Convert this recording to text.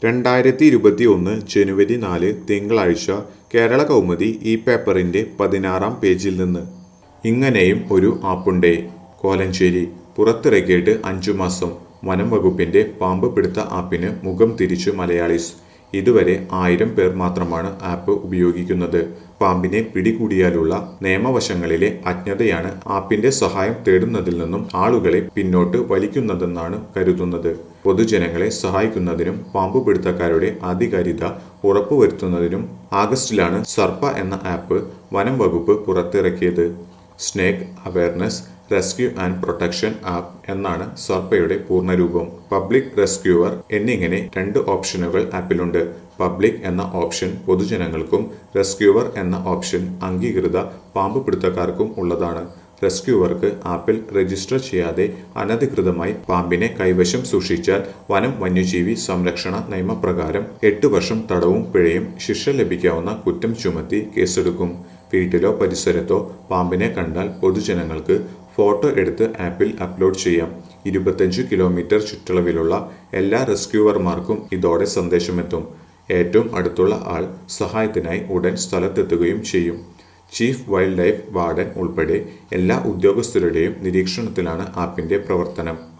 രണ്ടായിരത്തി ഇരുപത്തി ഒന്ന് ജനുവരി നാല് തിങ്കളാഴ്ച കേരള കൗമുദി ഈ പേപ്പറിന്റെ പതിനാറാം പേജിൽ നിന്ന് ഇങ്ങനെയും ഒരു ആപ്പുണ്ടേ കോലഞ്ചേരി പുറത്തിറക്കിയിട്ട് അഞ്ചു മാസം വനം വകുപ്പിന്റെ പാമ്പ് പിടുത്ത ആപ്പിന് മുഖം തിരിച്ചു മലയാളീസ് ഇതുവരെ ആയിരം പേർ മാത്രമാണ് ആപ്പ് ഉപയോഗിക്കുന്നത് പാമ്പിനെ പിടികൂടിയാലുള്ള നിയമവശങ്ങളിലെ അജ്ഞതയാണ് ആപ്പിന്റെ സഹായം തേടുന്നതിൽ നിന്നും ആളുകളെ പിന്നോട്ട് വലിക്കുന്നതെന്നാണ് കരുതുന്നത് പൊതുജനങ്ങളെ സഹായിക്കുന്നതിനും പാമ്പ് പിടുത്തക്കാരുടെ ആധികാരികത ഉറപ്പുവരുത്തുന്നതിനും ആഗസ്റ്റിലാണ് സർപ്പ എന്ന ആപ്പ് വനം വകുപ്പ് പുറത്തിറക്കിയത് snake awareness rescue and protection app എന്നാണ് സർപ്പയുടെ പൂർണ്ണരൂപം പബ്ലിക് റെസ്ക്യൂവർ എന്നിങ്ങനെ രണ്ട് ഓപ്ഷനുകൾ ആപ്പിലുണ്ട് പബ്ലിക് എന്ന ഓപ്ഷൻ പൊതുജനങ്ങൾക്കും റെസ്ക്യൂവർ എന്ന ഓപ്ഷൻ അംഗീകൃത പാമ്പ് പിടുത്തക്കാർക്കും ഉള്ളതാണ് റെസ്ക്യൂവർക്ക് ആപ്പിൽ രജിസ്റ്റർ ചെയ്യാതെ അനധികൃതമായി പാമ്പിനെ കൈവശം സൂക്ഷിച്ചാൽ വനം വന്യജീവി സംരക്ഷണ നിയമപ്രകാരം എട്ട് വർഷം തടവും പിഴയും ശിക്ഷ ലഭിക്കാവുന്ന കുറ്റം ചുമത്തി കേസെടുക്കും വീട്ടിലോ പരിസരത്തോ പാമ്പിനെ കണ്ടാൽ പൊതുജനങ്ങൾക്ക് ഫോട്ടോ എടുത്ത് ആപ്പിൽ അപ്ലോഡ് ചെയ്യാം ഇരുപത്തഞ്ച് കിലോമീറ്റർ ചുറ്റളവിലുള്ള എല്ലാ റെസ്ക്യൂവർമാർക്കും ഇതോടെ സന്ദേശമെത്തും ഏറ്റവും അടുത്തുള്ള ആൾ സഹായത്തിനായി ഉടൻ സ്ഥലത്തെത്തുകയും ചെയ്യും ചീഫ് വൈൽഡ് ലൈഫ് വാർഡൻ ഉൾപ്പെടെ എല്ലാ ഉദ്യോഗസ്ഥരുടെയും നിരീക്ഷണത്തിലാണ് ആപ്പിന്റെ പ്രവർത്തനം